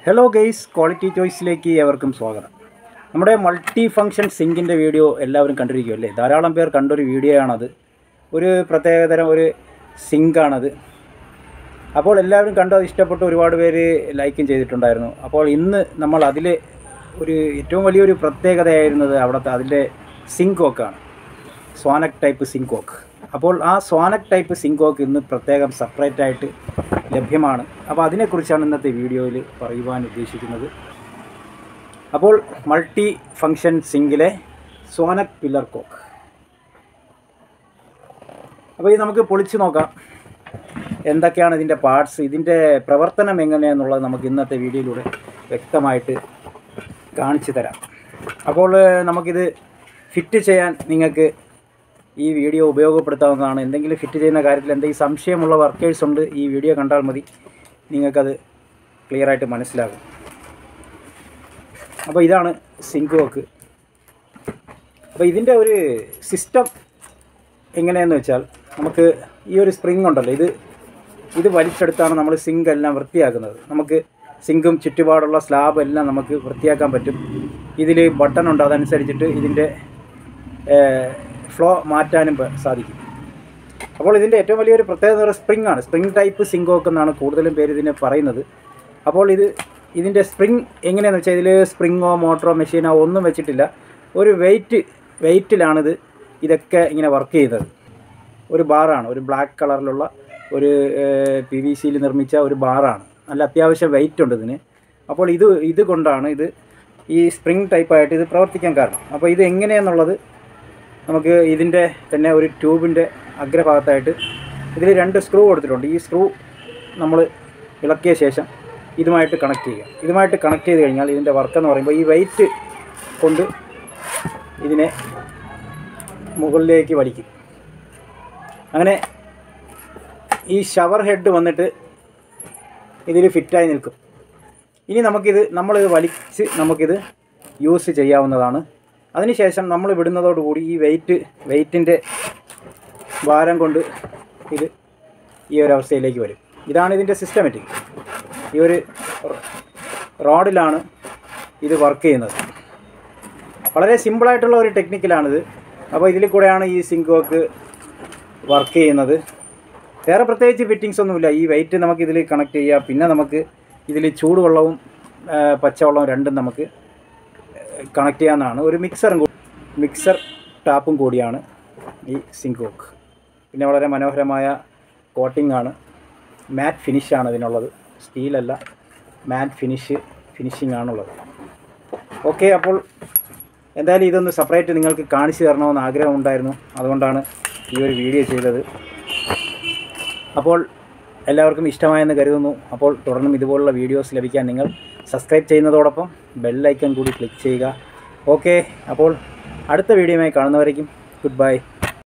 hello guys quality ചോയ്സിലേക്ക് ഏവർക്കും സ്വാഗതം നമ്മുടെ മൾട്ടി ഫങ്ഷൻ സിങ്കിൻ്റെ വീഡിയോ എല്ലാവരും കണ്ടിരിക്കുമല്ലേ ധാരാളം പേർ കണ്ടൊരു വീഡിയോ ആണത് ഒരു പ്രത്യേകതരം ഒരു സിങ്കാണത് അപ്പോൾ എല്ലാവരും കണ്ടു അത് ഇഷ്ടപ്പെട്ട് ഒരുപാട് പേര് ലൈക്കും ചെയ്തിട്ടുണ്ടായിരുന്നു അപ്പോൾ ഇന്ന് നമ്മൾ അതിൽ ഒരു ഏറ്റവും വലിയൊരു പ്രത്യേകതയായിരുന്നത് അവിടുത്തെ അതിൻ്റെ സിങ്കോക്കാണ് സ്വാനക് ടൈപ്പ് സിങ്കോക്ക് അപ്പോൾ ആ സ്വാനക് ടൈപ്പ് സിങ്കോക്ക് ഇന്ന് പ്രത്യേകം സെപ്പറേറ്റ് ആയിട്ട് ലഭ്യമാണ് അപ്പോൾ അതിനെക്കുറിച്ചാണ് ഇന്നത്തെ വീഡിയോയിൽ പറയുവാൻ ഉദ്ദേശിക്കുന്നത് അപ്പോൾ മൾട്ടി ഫങ്ഷൻ സിങ്കിലെ സ്വാനക് പില്ലർ കോക്ക് അപ്പോൾ ഇത് നമുക്ക് പൊളിച്ച് നോക്കാം എന്തൊക്കെയാണ് ഇതിൻ്റെ പാർട്സ് ഇതിൻ്റെ പ്രവർത്തനം എങ്ങനെയാണെന്നുള്ളത് നമുക്ക് ഇന്നത്തെ വീഡിയോയിലൂടെ വ്യക്തമായിട്ട് കാണിച്ചു തരാം അപ്പോൾ ഏഹ്, നമുക്കിത് ഫിറ്റ് ചെയ്യാൻ നിങ്ങൾക്ക് ഈ വീഡിയോ ഉപയോഗപ്പെടുത്താവുന്നതാണ് എന്തെങ്കിലും ഫിറ്റ് ചെയ്യുന്ന കാര്യത്തിൽ എന്തെങ്കിലും സംശയമുള്ള വർക്കേഴ്സ് ഉണ്ട് ഈ വീഡിയോ കണ്ടാൽ മതി നിങ്ങൾക്കത് ക്ലിയറായിട്ട് മനസ്സിലാകും അപ്പോൾ ഇതാണ് സിങ്ക് വർക്ക് അപ്പോൾ ഇതിൻ്റെ ഒരു സിസ്റ്റം എങ്ങനെയെന്ന് വെച്ചാൽ നമുക്ക് ഈ ഒരു സ്പ്രിങ് ഉണ്ടല്ലോ ഇത് ഇത് വലിച്ചെടുത്താണ് നമ്മൾ സിങ്ക് എല്ലാം വൃത്തിയാക്കുന്നത് നമുക്ക് സിങ്കും ചുറ്റുപാടുള്ള സ്ലാബ് എല്ലാം നമുക്ക് വൃത്തിയാക്കാൻ പറ്റും ഇതിൽ ബട്ടൺ ഉണ്ട് അതനുസരിച്ചിട്ട് ഇതിൻ്റെ ഫ്ലോ മാറ്റാനും പ- സാധിക്കും അപ്പോൾ ഇതിൻ്റെ ഏറ്റവും വലിയൊരു പ്രത്യേകത ഒരു സ്പ്രിംഗ് ആണ് സ്പ്രിംഗ് ടൈപ്പ് സിങ്കോക്ക് എന്നാണ് കൂടുതലും പേര് ഇതിനെ പറയുന്നത് അപ്പോൾ ഇത് ഇതിൻ്റെ സ്പ്രിംഗ് എങ്ങനെയാണെന്ന് വെച്ചാൽ ഇതിൽ സ്പ്രിങ്ങോ മോട്ടറോ മെഷീനോ ഒന്നും വെച്ചിട്ടില്ല ഒരു വെയിറ്റ് വെയിറ്റിലാണിത് ഇതൊക്കെ ഇങ്ങനെ വർക്ക് ചെയ്യുന്നത് ഒരു ബാറാണ് ഒരു ബ്ലാക്ക് കളറിലുള്ള ഒരു പി വി സിയിൽ നിർമ്മിച്ച ഒരു ബാറാണ് നല്ല അത്യാവശ്യം വെയിറ്റ് ഉണ്ട് ഇതിന് അപ്പോൾ ഇത് ഇത് കൊണ്ടാണ് ഇത് ഈ സ്പ്രിംഗ് ടൈപ്പായിട്ട് ഇത് പ്രവർത്തിക്കാൻ കാരണം അപ്പോൾ ഇത് എങ്ങനെയാണെന്നുള്ളത് നമുക്ക് ഇതിൻ്റെ തന്നെ ഒരു ട്യൂബിൻ്റെ അഗ്രഭാഗത്തായിട്ട് ഇതിൽ രണ്ട് സ്ക്രൂ കൊടുത്തിട്ടുണ്ട് ഈ സ്ക്രൂ നമ്മൾ ഇളക്കിയ ശേഷം ഇതുമായിട്ട് കണക്ട് ചെയ്യുക ഇതുമായിട്ട് കണക്ട് ചെയ്ത് കഴിഞ്ഞാൽ ഇതിൻ്റെ വർക്ക് എന്ന് പറയുമ്പോൾ ഈ വെയിറ്റ് കൊണ്ട് ഇതിനെ മുകളിലേക്ക് വലിക്കും അങ്ങനെ ഈ ഷവർ ഹെഡ് വന്നിട്ട് ഇതിൽ ഫിറ്റായി നിൽക്കും ഇനി നമുക്കിത് നമ്മളിത് വലിച്ച് നമുക്കിത് യൂസ് ചെയ്യാവുന്നതാണ് അതിനുശേഷം നമ്മൾ വിടുന്നതോടുകൂടി ഈ വെയിറ്റ് വെയിറ്റിൻ്റെ ഭാരം കൊണ്ട് ഇത് ഈ ഒരു അവസ്ഥയിലേക്ക് വരും ഇതാണ് ഇതിൻ്റെ സിസ്റ്റമാറ്റിക് ഈ ഒരു റോഡിലാണ് ഇത് വർക്ക് ചെയ്യുന്നത് വളരെ സിമ്പിളായിട്ടുള്ള ഒരു ടെക്നിക്കലാണിത് അപ്പോൾ ഇതിൽ കൂടെയാണ് ഈ സിങ്ക് വർക്ക് വർക്ക് ചെയ്യുന്നത് വേറെ പ്രത്യേകിച്ച് ഫിറ്റിങ്സ് ഒന്നുമില്ല ഈ വെയിറ്റ് നമുക്ക് ഇതിൽ കണക്ട് ചെയ്യാം പിന്നെ നമുക്ക് ഇതിൽ ചൂടുവെള്ളവും ആ, പച്ചവെള്ളവും രണ്ടും നമുക്ക് കണക്ട് ചെയ്യാവുന്നതാണ് ഒരു മിക്സറും കൂ- മിക്സർ ടാപ്പും കൂടിയാണ് ഈ സിങ്ക് വർക്ക് പിന്നെ വളരെ മനോഹരമായ കോട്ടിംഗ് ആണ് മാറ്റ് ഫിനിഷാണ് ഇതിനുള്ളത് സ്റ്റീലല്ല മാറ്റ് ഫിനിഷ് ഫിനിഷിംഗ് ആണുള്ളത് ഓക്കെ അപ്പോൾ എന്തായാലും ഇതൊന്ന് സെപ്പറേറ്റ് നിങ്ങൾക്ക് കാണിച്ചു തരണമെന്ന് ആഗ്രഹമുണ്ടായിരുന്നു അതുകൊണ്ടാണ് ഈ ഒരു വീഡിയോ ചെയ്തത് അപ്പോൾ എല്ലാവർക്കും ഇഷ്ടമായെന്ന് കരുതുന്നു അപ്പോൾ തുടർന്നും ഇതുപോലുള്ള വീഡിയോസ് ലഭിക്കാൻ നിങ്ങൾ സബ്സ്ക്രൈബ് ചെയ്യുന്നതോടൊപ്പം ബെല്ലൈക്കൺ കൂടി ക്ലിക്ക് ചെയ്യുക ഓക്കെ അപ്പോൾ അടുത്ത വീഡിയോയുമായി കാണുന്നവരേക്കും ഗുഡ് ബൈ